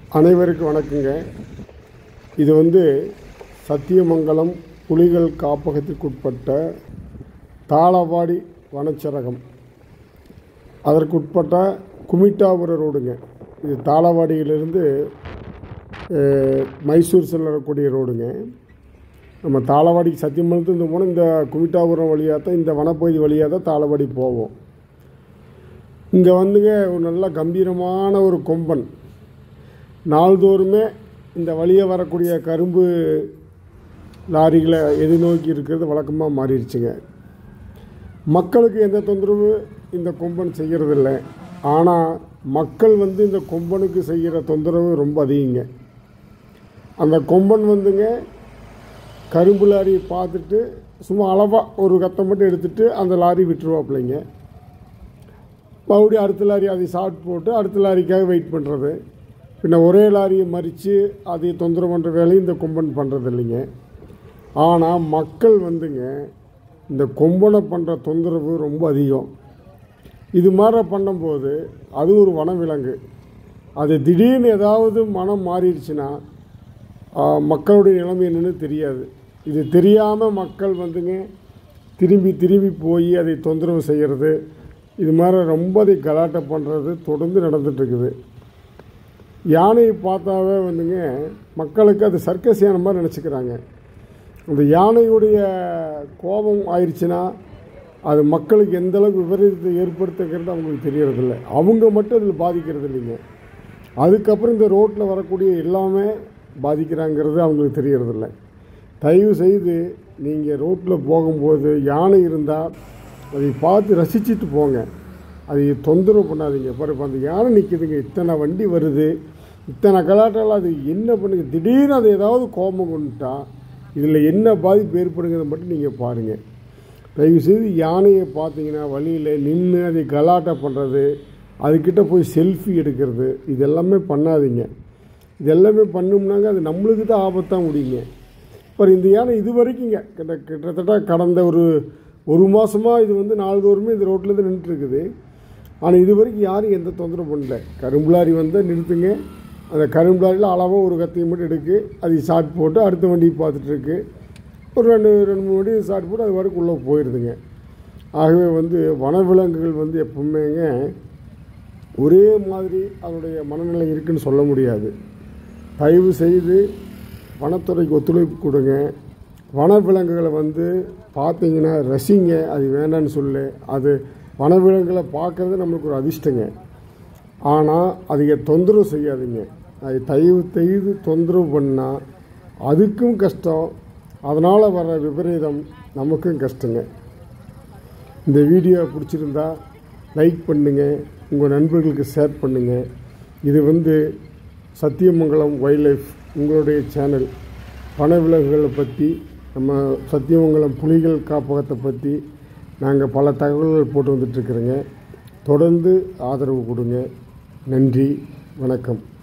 அனைவருக்கும் வணக்கங்க இது வந்து சத்தியமங்கலம் புலிகள் காப்பகத்திற்குட்பட்ட தாளவாடி வனச்சரகம் அதற்குட்பட்ட குமிட்டாபுர ரோடுங்க இது தாளவாடியிலிருந்து அஹ், மைசூர் செல்லக்கூடிய ரோடுங்க நம்ம தாளவாடிக்கு சத்தியமங்கலத்துலேருந்து போனால் இந்த குமிட்டாபுரம் வழியாக தான் இந்த வனப்பகுதி வழியாக தான் தாளவாடி போவோம் இங்கே வந்துங்க ஒரு நல்ல கம்பீரமான ஒரு கொம்பன் நாள்தோறுமே இந்த வழியே வரக்கூடிய கரும்பு லாரிகளை எதிர்நோக்கி இருக்கிறது வழக்கமாக மாறிடுச்சுங்க மக்களுக்கு எந்த தொந்தரவு இந்த கொம்பன் செய்கிறதில்ல ஆனால் மக்கள் வந்து இந்த கொம்பனுக்கு செய்கிற தொந்தரவு ரொம்ப அதிகங்க அந்த கொம்பன் வந்துங்க கரும்பு லாரியை பார்த்துட்டு சும்மா அளவாக ஒரு கத்தை மட்டும் எடுத்துட்டு அந்த லாரி விட்டுருவாப்பிள்ளைங்க மறுபடியும் அடுத்த லாரி அதை ஷார்ட் போட்டு அடுத்த லாரிக்காக வெயிட் பண்ணுறது பின்ன ஒரே லாரியை மறித்து அதை தொந்தரவு பண்ணுற வேலையும் இந்த கொம்பன் பண்ணுறது இல்லைங்க ஆனால் மக்கள் வந்துங்க இந்த கொம்பனை பண்ணுற தொந்தரவு ரொம்ப அதிகம் இது மாதிரி பண்ணும்போது அது ஒரு வனவிலங்கு அது திடீர்னு ஏதாவது மனம் மாறிடுச்சுன்னா ஆ, மக்களுடைய நிலைமை என்னன்னு தெரியாது இது தெரியாமல் மக்கள் வந்துங்க திரும்பி திரும்பி போய் அதை தொந்தரவு செய்கிறது இது மாதிரி ரொம்ப அதை கலாட்டை பண்ணுறது தொடர்ந்து நடந்துட்டுருக்குது யானையை பார்த்தாவே வந்துங்க மக்களுக்கு அது சர்க்கஸ் யானை மாதிரி நினச்சிக்கிறாங்க அந்த யானையுடைய கோபம் ஆயிடுச்சுன்னா அது மக்களுக்கு எந்த அளவுக்கு விபரீதத்தை ஏற்படுத்துங்கிறது அவங்களுக்கு தெரியறதில்ல அவங்க மட்டும் அதில் பாதிக்கிறது இல்லைங்க அதுக்கப்புறம் இந்த ரோட்டில் வரக்கூடிய எல்லாமே பாதிக்கிறாங்கிறது அவங்களுக்கு தெரியறதில்ல தயவு செய்து நீங்கள் ரோட்டில் போகும்போது யானை இருந்தால் அதை பார்த்து ரசிச்சுட்டு போங்க அதை தொந்தரவு பண்ணாதீங்க பாருங்க அந்த யானை நிற்கிதுங்க இத்தனை வண்டி வருது இத்தனை கலாட்டால் அது என்ன பண்ணுங்க திடீர்னு அது ஏதாவது கோபம் கொண்டுட்டா இதில் என்ன பாதிப்பு ஏற்படுங்கிறத மட்டும் நீங்கள் பாருங்கள் தயவுசெய்து யானையை பார்த்தீங்கன்னா வழியில் நின்று அதை கலாட்டா பண்ணுறது அதுக்கிட்ட போய் செல்ஃபி எடுக்கிறது இது எல்லாமே பண்ணாதீங்க இது எல்லாமே பண்ணோம்னாங்க அது நம்மளுக்கு தான் ஆபத்தாக முடியுங்க இப்போ இந்த யானை இது வரைக்குங்க கிட்ட கிட்டத்தட்ட கடந்த ஒரு ஒரு மாதமாக இது வந்து நாள்தோறுமே இந்த ரோட்டில் தான் நின்றுட்டுருக்குது ஆனால் இது வரைக்கும் யாரும் எந்த தொந்தரவு பண்ணல கரும்பு லாரி வந்தால் நிறுத்துங்க அந்த கரும்பு லாரியில் அளவாக ஒரு கத்தையும் மட்டும் எடுக்கு அதை ஷார்ட் போட்டு அடுத்த வண்டியை பார்த்துட்டு இருக்கு ஒரு ரெண்டு ரெண்டு மூணு வண்டி ஷார்ட் போட்டு அது வரைக்கும் உள்ளே போயிடுதுங்க ஆகவே வந்து வனவிலங்குகள் வந்து எப்பவுமேங்க ஒரே மாதிரி அதனுடைய மனநிலை இருக்குன்னு சொல்ல முடியாது தயவு செய்து வனத்துறைக்கு ஒத்துழைப்பு கொடுங்க வனவிலங்குகளை வந்து பார்த்தீங்கன்னா ரசிங்க அது வேண்டான்னு சொல்லு அது வனவிலங்குகளை பார்க்கறது நம்மளுக்கு ஒரு அதிர்ஷ்டங்க ஆனால் அதிக தொந்தரவு செய்யாதீங்க அது தயவு செய்து தொந்தரவு பண்ணால் அதுக்கும் கஷ்டம் அதனால் வர விபரீதம் நமக்கும் கஷ்டங்க இந்த வீடியோ பிடிச்சிருந்தா லைக் பண்ணுங்கள் உங்கள் நண்பர்களுக்கு ஷேர் பண்ணுங்கள் இது வந்து சத்தியமங்கலம் வைல்ட் லைஃப் உங்களுடைய சேனல் வனவிலங்குகளை பற்றி நம்ம சத்தியமங்கலம் புலிகள் காப்பகத்தை பற்றி நாங்கள் பல தகவல்கள் போட்டு வந்துட்டுருக்குறோங்க தொடர்ந்து ஆதரவு கொடுங்க நன்றி வணக்கம்